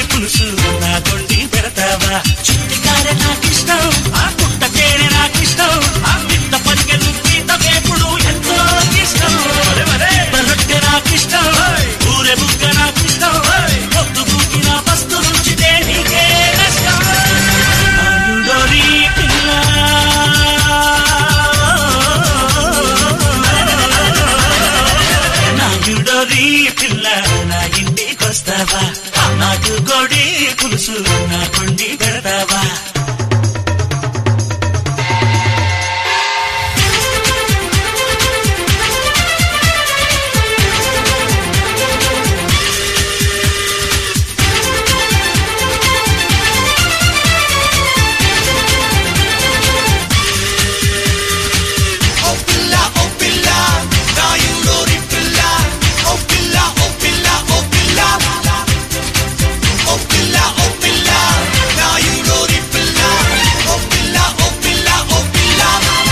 పులుసు నా కొండి పెడతావా చుట్టికారె నాకిష్టం ఆ పుట్ట తేనె నాకిష్టం ఆ పిట్ట పరిగెలు పీత వేపుడు ఎంతో ఇష్టం రొట్టె నాకిష్టం ఊరె బుగ్గ నాకిష్టం పొద్దు బుక్కిన పస్తు రుచితే నీకే నష్టం ఆయుడోరి పిల్ల నాయుడోరి పిల్ల నా ఇంటికొస్తావా నాకు కొడి పులుసు నా కొండి పెడతావా Oh pilla, oh pilla, నాయుడోరి పిల్ల. Oh pilla, oh pilla, oh pilla. Oh pilla, oh pilla, నాయుడోరి పిల్ల. Oh pilla, oh pilla, oh pilla.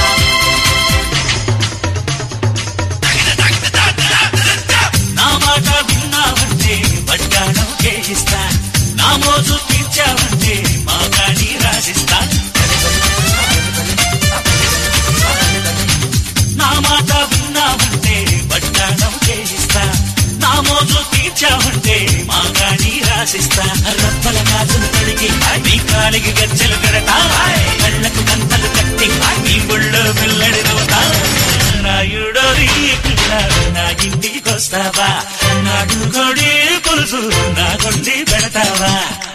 నా మాట విన్నావంటే వడ్డాణం చేయిస్తా నా మోజు తీర్చావంటే మా గాడి రాసిస్తా నా మాట విన్నావంటే వడ్డాణం చేయిస్తా నా మోజు తీర్చావంటే మా గాడి రాసిస్తా రప్పల కాజులు కడిగి నీ కాలికి గజ్జలు కడతా కళ్ళకు గంతలు కట్టి నీ ఒళ్ళో పిల్లడి నవ్వుతా నాయుడోరి పిల్ల నా ఇంటికొస్తావా నాడు కొడి పులుసు నా కొండి పెడతావా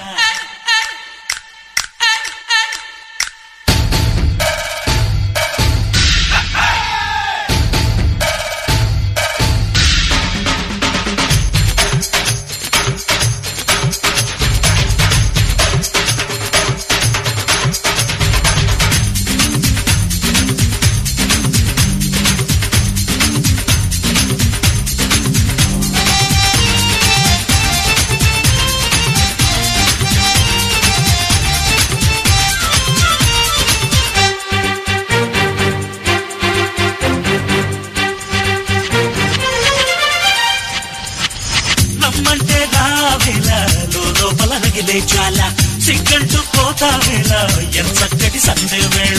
నమ్మంటే రావేళ లోపల నగిలే జ్వాల సిగ్గంటూ పోతా వేళ ఎంత చక్కటి సందే వేళ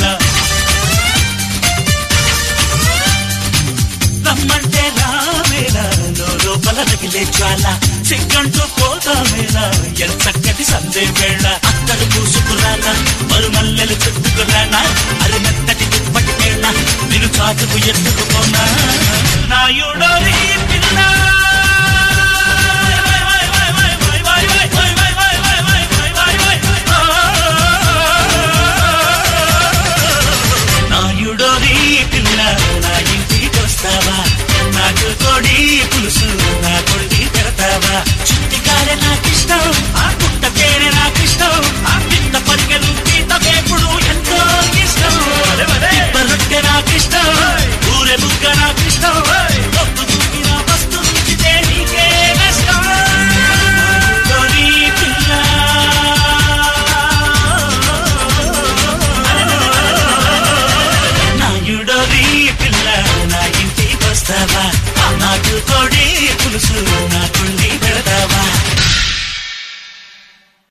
నమ్మంటే రావేళ లోపల నగిలే జ్వాల సిగ్గంటూ పోతా వేళ ఎంత చక్కటి సందే వేళ అత్తరు పూసుకురానా మరుమల్లెలు చుట్టుకురానా అది మెత్తటి దుప్పటి వేళ నేను చాటుకు ఎత్తుకుపోనా నాయుడోరి పిల్ల నాయుడోరి పిల్ల నా ఇంటికొస్తావా నాకు కొడి పులుసు నా కొడి పెడతావా చుట్టికారె నాకిష్టం ఆ పుట్ట తేనె నాకిష్టం ఆ పిట్ట పరిగెలు పీత వేపుడు ఎంతో ఇష్టం రొట్టె నాకిష్టం ఊరె బుగ్గ నాకిష్టం పొద్దు దూకిన వస్తు రుచితే నీకే నష్టం నాయుడోరి పిల్ల నాయుడోరి పిల్ల నా ఇంటికొస్తావా నాకు కొడి పులుసు నా కుళ్ళ